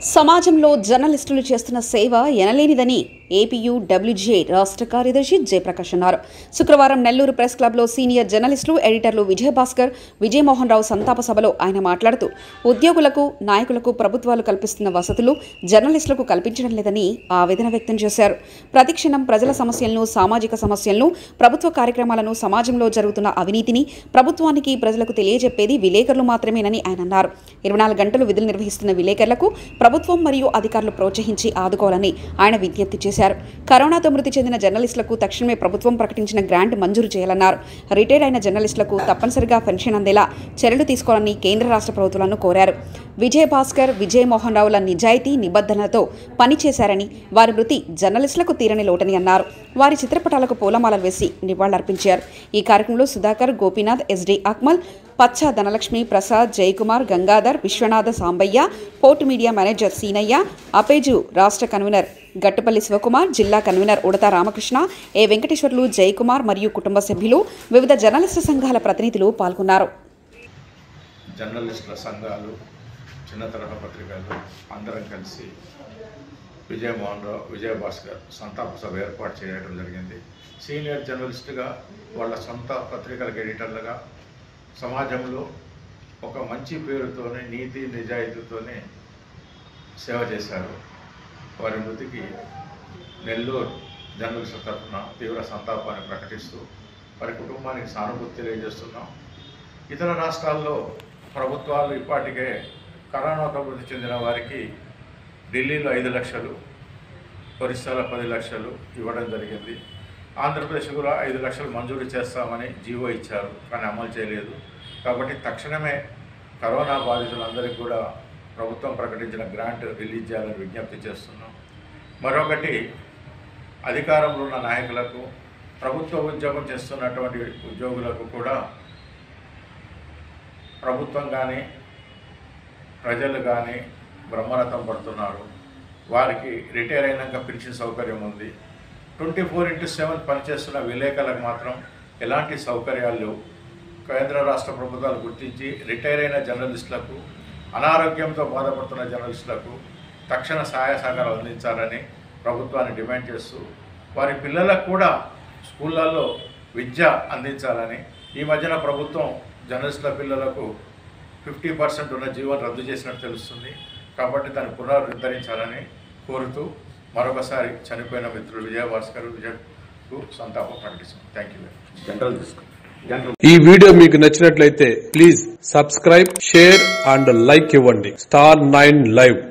సమాజంలో జర్నలిస్టులు చేస్తున్న సేవ ఎనలేనిదని ఏపీయూ డబ్ల్యూజే రాష్ట్ర కార్యదర్శి జయప్రకాష్ అన్నారు శుక్రవారం నెల్లూరు ప్రెస్ క్లబ్లో సీనియర్ జర్నలిస్టులు ఎడిటర్లు విజయభాస్కర్ విజయమోహన్ రావు సంతాప సభలో ఆయన మాట్లాడుతూ ఉద్యోగులకు నాయకులకు ప్రభుత్వాలు కల్పిస్తున్న వసతులు జర్నలిస్టులకు కల్పించడం లేదని ఆవేదన వ్యక్తం చేశారు ప్రతిక్షణం ప్రజల సమస్యలను సామాజిక సమస్యలను ప్రభుత్వ కార్యక్రమాలను సమాజంలో జరుగుతున్న అవినీతిని ప్రభుత్వానికి ప్రజలకు తెలియజెప్పేది విలేకరులు మాత్రమేనని ఆయన అన్నారు ఇరవై నాలుగు గంటలు విధులు నిర్వహిస్తున్న విలేకరులకు ప్రభుత్వం మరియు అధికారులు ప్రోత్సహించి ఆదుకోవాలని ఆయన విజ్ఞప్తి చేశారు కరోనాతో మృతి చెందిన జర్నలిస్టులకు తక్షణమే ప్రభుత్వం ప్రకటించిన గ్రాంట్ మంజూరు చేయాలన్నారు రిటైర్డ్ అయిన జర్నలిస్టులకు తప్పనిసరిగా పెన్షన్ అందేలా చర్యలు తీసుకోవాలని కేంద్ర రాష్ట్ర ప్రభుత్వాలను కోరారు విజయ్ భాస్కర్ విజయ్ మోహన్ రావుల నిజాయితీ నిబద్ధనలతో పనిచేశారని వారి మృతి జర్నలిస్టులకు తీరని లోటని అన్నారు వారి చిత్రపటాలకు పూలమాలలు వేసి నివాళులర్పించారు ఈ కార్యక్రమంలో సుధాకర్ గోపీనాథ్ ఎస్డి అక్మల్ పచ్చ Dhanalakshmi Prasad Jayakumar Gangadhar Viswanatha Sambaiah port media manager Seenaiah అపేజు రాష్ట్ర కన్వీనర్ గట్టుపల్లి శివకుమార్ జిల్లా కన్వీనర్ ఉడత రామకృష్ణ ఏ వెంకటేశ్వర్లు జయకుమార్ మరియు కుటుంబ సభ్యులు వివిధ జర్నలిస్టు సంఘాల ప్రతినిధులు పాల్గొన్నారు జర్నలిస్టుల సంఘాలు చిన్న తరహా పత్రికలు అందరం కలిసి విజయమోహన్ రావు విజయభాస్కర్ సంతాప సభ ఏర్పాటు చేయడం జరిగింది సీనియర్ జర్నలిస్టుగా వాళ్ళ సొంత పత్రికలకు ఎడిటర్లుగా సమాజంలో ఒక మంచి పేరుతోనే నీతి నిజాయితీతోనే సేవ చేశారు వారి మృతికి నెల్లూరు జర్నలిస్టుల తరఫున తీవ్ర సంతాపాన్ని ప్రకటిస్తూ వారి కుటుంబానికి సానుభూతి తెలియజేస్తున్నాం ఇతర రాష్ట్రాల్లో ప్రభుత్వాలు ఇప్పటికే కరోనాతో మృతి చెందిన వారికి ఢిల్లీలో ఐదు లక్షలు ఒరిస్సాలో పది లక్షలు ఇవ్వడం జరిగింది ఆంధ్రప్రదేశ్ కూడా ఐదు లక్షలు మంజూరు చేస్తామని జీవో ఇచ్చారు కానీ అమలు చేయలేదు కాబట్టి తక్షణమే కరోనా బాధితులందరికీ కూడా ప్రభుత్వం ప్రకటించిన గ్రాంట్ రిలీజ్ చేయాలని విజ్ఞప్తి చేస్తున్నాం మరొకటి అధికారంలో ఉన్న నాయకులకు ప్రభుత్వ ఉద్యోగం చేస్తున్నటువంటి ఉద్యోగులకు కూడా ప్రభుత్వం కానీ ప్రజలు కానీ బ్రహ్మరథం పడుతున్నారు వారికి రిటైర్ అయినాక పెన్షన్ సౌకర్యం ఉంది ట్వంటీ ఫోర్ ఇంటూ సెవెన్ పనిచేస్తున్న విలేకరులకు మాత్రం ఎలాంటి సౌకర్యాలు లేవు కేంద్ర రాష్ట్ర ప్రభుత్వాలు గుర్తించి రిటైర్ అయిన జర్నలిస్టులకు అనారోగ్యంతో బాధపడుతున్న జర్నలిస్టులకు తక్షణ సహాయ సహకారాలు అందించాలని ప్రభుత్వాన్ని డిమాండ్ చేస్తూ వారి పిల్లలకు కూడా స్కూళ్ళల్లో విద్య అందించాలని ఈ మధ్యన ప్రభుత్వం జర్నలిస్టుల పిల్లలకు ఫిఫ్టీ పర్సెంట్ ఉన్న జీవన్ రద్దు చేసినట్టు తెలుస్తుంది కాబట్టి దాన్ని పునరుద్ధరించాలని కోరుతూ మరొకసారి చనిపోయిన మిత్రులు విజయభాస్కర్ విజయ్కు సంతాపం ప్రకటిస్తున్నాం థ్యాంక్ యూ జనరల్ తీసుకో జనరల్ ఈ వీడియో మీకు నచ్చినట్లయితే please subscribe share and like ఇవ్వండి స్టార్ నైన్ లైవ్